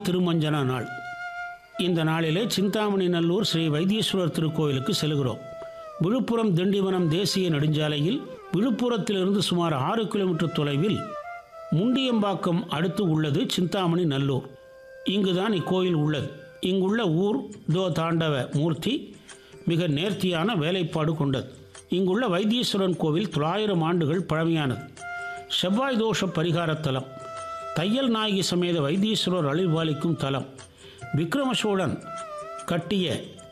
திருமஞ்சன நாள் இந்த நாளிலே சிந்தாமணி நல்லூர் ஸ்ரீ வைத்தீஸ்வரர் திருக்கோயிலுக்கு செல்கிறோம் விழுப்புரம் திண்டிவனம் தேசிய நெடுஞ்சாலையில் விழுப்புரத்திலிருந்து சுமார் ஆறு கிலோமீட்டர் தொலைவில் முண்டியம்பாக்கம் அடுத்து உள்ளது சிந்தாமணி நல்லூர் இங்குதான் இக்கோயில் உள்ளது இங்குள்ள ஊர் தோ தாண்டவ மூர்த்தி மிக நேர்த்தியான வேலைப்பாடு கொண்டது இங்குள்ள வைத்தீஸ்வரன் கோவில் தொள்ளாயிரம் ஆண்டுகள் பழமையானது செவ்வாய் தோஷ பரிகார தலம் தையல் நாயகி சமேத வைத்தீஸ்வரர் அழிவாளிக்கும் தலம் விக்ரம சோழன் கட்டிய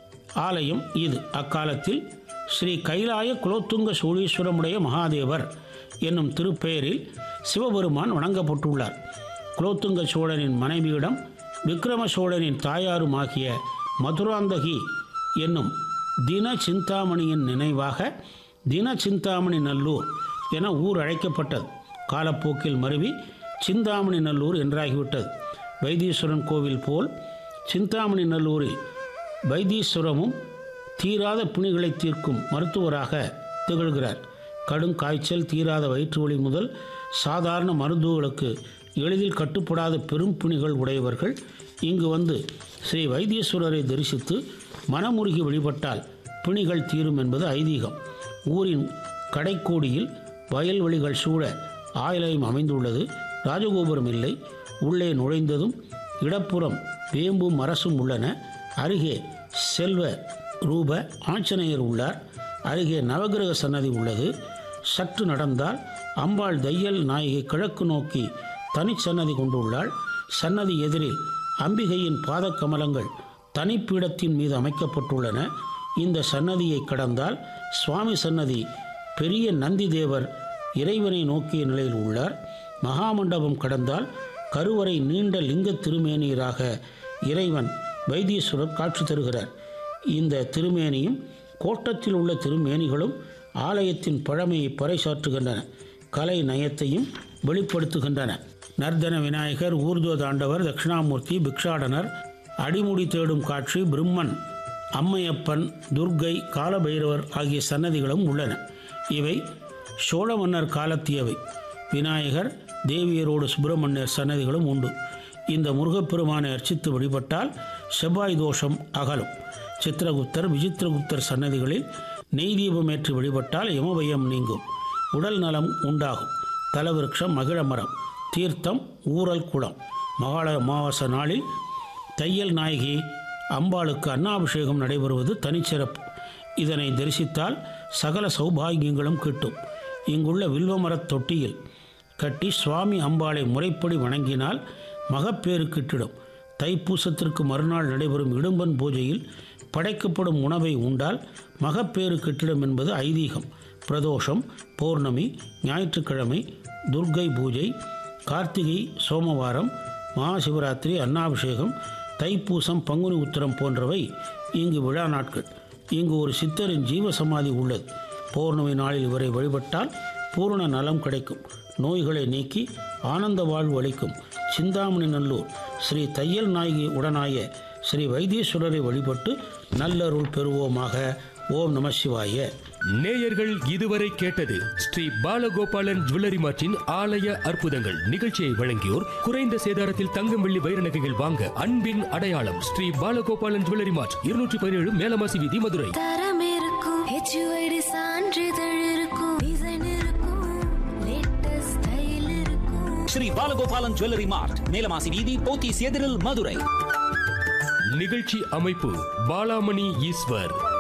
ஆலயம் இது அக்காலத்தில் ஸ்ரீ கைலாய குலோத்துங்க சோழீஸ்வரமுடைய மகாதேவர் என்னும் திருப்பெயரில் சிவபெருமான் வணங்கப்பட்டுள்ளார் குலோத்துங்க சோழனின் மனைவியிடம் விக்ரம சோழனின் தாயாருமாகிய மதுராந்தகி என்னும் தின சிந்தாமணியின் நினைவாக தின சிந்தாமணி நல்லூர் என ஊர் அழைக்கப்பட்டது காலப்போக்கில் மருவி சிந்தாமணி நல்லூர் என்றாகிவிட்டது வைத்தீஸ்வரன் கோவில் போல் சிந்தாமணி நல்லூரில் வைத்தீஸ்வரமும் தீராத பிணிகளை தீர்க்கும் மருத்துவராக திகழ்கிறார் கடும் காய்ச்சல் தீராத வயிற்று வலி முதல் சாதாரண மருந்துகளுக்கு எளிதில் கட்டுப்படாத பெரும் பிணிகள் உடையவர்கள் இங்கு வந்து ஸ்ரீ வைத்தீஸ்வரரை தரிசித்து மனமுருகி வழிபட்டால் பிணிகள் தீரும் என்பது ஐதீகம் ஊரின் கடைக்கோடியில் வயல்வெளிகள் சூழ ஆலயம் அமைந்துள்ளது ராஜகோபுரம் இல்லை உள்ளே நுழைந்ததும் இடப்புறம் வேம்பும் அரசும் உள்ளன அருகே செல்வ ரூப ஆஞ்சநேயர் உள்ளார் அருகே நவகிரக சன்னதி உள்ளது சற்று நடந்தால் அம்பாள் தையல் நாயகி கிழக்கு நோக்கி தனிச்சன்னதி கொண்டுள்ளாள் சன்னதி எதிரில் அம்பிகையின் பாதக்கமலங்கள் தனிப்பீடத்தின் மீது அமைக்கப்பட்டுள்ளன இந்த சன்னதியை கடந்தால் சுவாமி சன்னதி பெரிய நந்தி தேவர் இறைவனை நோக்கிய நிலையில் உள்ளார் மகாமண்டபம் கடந்தால் கருவறை நீண்ட லிங்க திருமேனியராக இறைவன் வைத்தீஸ்வரர் காட்சி தருகிறார் இந்த திருமேனியும் கோட்டத்தில் உள்ள திருமேனிகளும் ஆலயத்தின் பழமையை பறைசாற்றுகின்றன கலை நயத்தையும் வெளிப்படுத்துகின்றன நர்தன விநாயகர் ஊர்துவ தாண்டவர் தட்சிணாமூர்த்தி பிக்ஷாடனர் அடிமுடி தேடும் காட்சி பிரம்மன் அம்மையப்பன் துர்க்கை காலபைரவர் ஆகிய சன்னதிகளும் உள்ளன இவை சோழ மன்னர் காலத்தியவை விநாயகர் தேவியரோடு சுப்பிரமணியர் சன்னதிகளும் உண்டு இந்த முருகப்பெருமானை அர்ச்சித்து வழிபட்டால் செவ்வாய் தோஷம் அகலும் சித்திரகுப்தர் விசித்திரகுப்தர் சன்னதிகளில் நெய் தீபம் ஏற்றி வழிபட்டால் யமபயம் நீங்கும் உடல் நலம் உண்டாகும் தலவிருட்சம் மகிழ மரம் தீர்த்தம் ஊரல் குளம் மகாலய அமாவாசை நாளில் தையல் நாயகி அம்பாளுக்கு அன்னாபிஷேகம் நடைபெறுவது தனிச்சிறப்பு இதனை தரிசித்தால் சகல சௌபாகியங்களும் கிட்டும் இங்குள்ள வில்வமரத் தொட்டியில் கட்டி சுவாமி அம்பாளை முறைப்படி வணங்கினால் மகப்பேறு கிட்டிடும் தைப்பூசத்திற்கு மறுநாள் நடைபெறும் இடும்பன் பூஜையில் படைக்கப்படும் உணவை உண்டால் மகப்பேறு கிட்டிடும் என்பது ஐதீகம் பிரதோஷம் பௌர்ணமி ஞாயிற்றுக்கிழமை துர்க்கை பூஜை கார்த்திகை சோமவாரம் மகாசிவராத்திரி அன்னாபிஷேகம் தைப்பூசம் பங்குனி உத்திரம் போன்றவை இங்கு விழா நாட்கள் இங்கு ஒரு சித்தரின் ஜீவ சமாதி உள்ளது பௌர்ணமி நாளில் இவரை வழிபட்டால் பூரண நலம் கிடைக்கும் நோய்களை நீக்கி ஆனந்த வாழ்வு அளிக்கும் சிந்தாமணி நல்லூர் ஸ்ரீ தையல் நாயகி உடனாய ஸ்ரீ வைத்தீஸ்வரரை வழிபட்டு நல்லருள் பெறுவோமாக ஓம் நம சிவாய நேயர்கள் இதுவரை கேட்டது ஸ்ரீ பாலகோபாலன் ஜுவல்லரி மார்ட்டின் ஆலய அற்புதங்கள் நிகழ்ச்சியை வழங்கியோர் குறைந்த சேதாரத்தில் தங்கம் வெள்ளி வைர நகைகள் வாங்க அன்பின் அடையாளம் ஸ்ரீ பாலகோபாலன் ஜுவல்லரி மார்ட் இருநூற்றி பதினேழு மேலமாசி வீதி மதுரை தரம் இருக்கும் ஹெச்யூஐடி சான்றிதழ் இருக்கும் டிசைன் இருக்கும் லேட்டஸ்ட் ஸ்டைல் இருக்கும் ஸ்ரீ பாலகோபாலன் ஜுவல்லரி மார்ட் மேலமாசி வீதி போத்தீஸ் எதிரில் மதுரை நிகழ்ச்சி அமைப்பு பாலாமணி ஈஸ்வர்